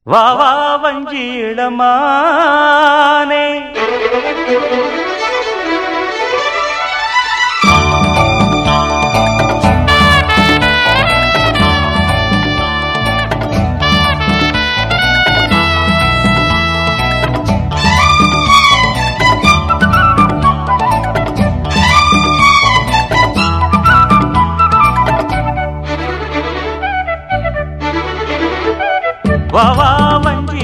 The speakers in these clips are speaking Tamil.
வா வா வஞ்சி இளமானே வா வா வஞ்சி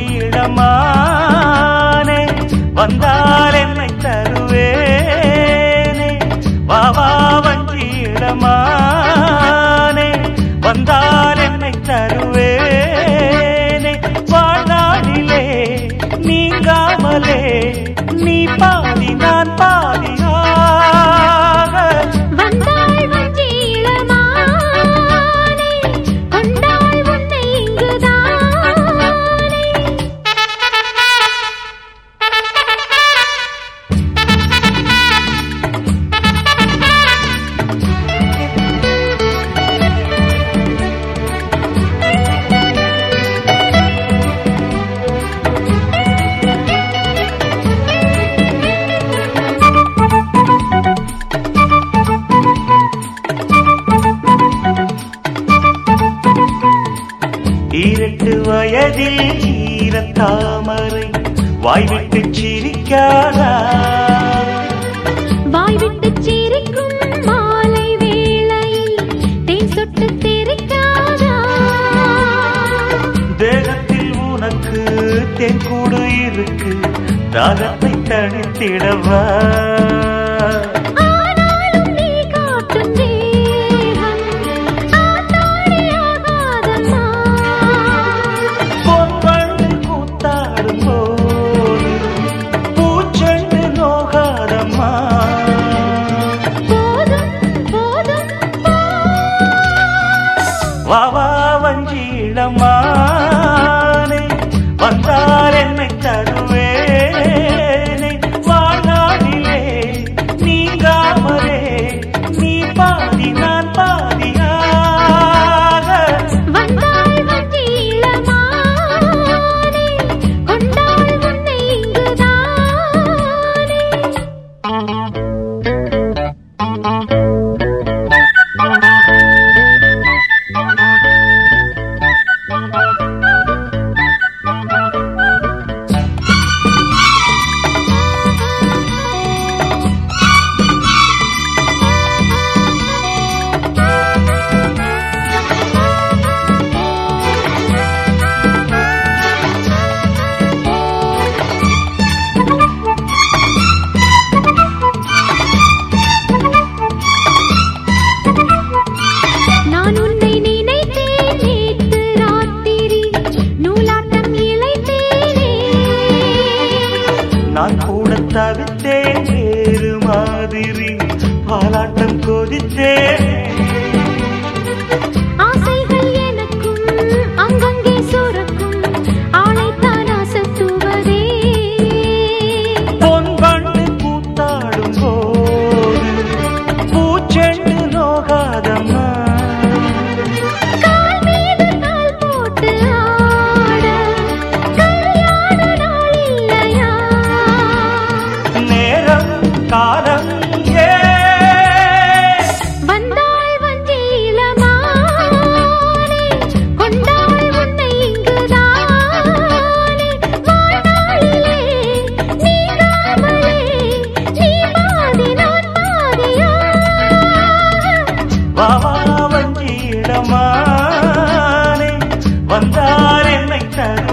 இளமானே வந்தால் என்னை தருவேனே வா வா வஞ்சி இளமானே வந்தால் என்னை தருவேனே வாழ்நாளிலே நீங்காமலே நீ பாதி நான் பாதியாக வந்தாள் வஞ்சி இளமானே கொண்டாள் உன்னை இங்குதானே ஈரட்டு வயதில் ஈரத்தாமரை வாய்விட்டு சிரிக்காதா வாய் விட்டு சிரிக்கும் மாலை வேளையில் தேன் சொட்டு தெரிக்காதா தேகத்தில் உனக்கு தென்கூடு இருக்கு தாகத்தை தணித்திடவா ஆனாலும் நீ காட்டும் தேகம் ஆத்தாடியாகாதம்மா பொன்வண்டு கூத்தாடும் போது பூச்செண்டு நோகாதம்மா போதும் போதும் வா வா வஞ்சி இளமானே வந்தால் என்னை தருவேனே வாழ்நாளிலே நீங்காமலே நீ பாதி நான் பாதியாக வந்தாள் வஞ்சி இளமானே கொண்டாள் உன்னை இங்குதானே நான் உன்னை நினைத்தேன் நேற்று ராத்திரி நூலாட்டம் இழைத்தேனே நான் கூட தவித்தேன் வேறு மாதிரி பாலாட்டம் கொதித்தேன் ஆசைகள் எனக்கும் அங்கங்கே சுரக்கும் ஆளைத்தான் அசத்துவதே பொன்வண்டு கூத்தாடும் போது பூச்செண்டு நோகாதம்மா கால் மீது கால் போட்டு ஆட கல்யாண நாள் இல்லையா நேரம் காலம் ஏ வந்தாள் வஞ்சி இளமானே கொண்டாள் உன்னை இங்குதானே வாழ்நாளிலே நீங்காமலே நீ பாதி நான் பாதியாக வா வா வஞ்சி இடமானே வந்தார் என்னை தரு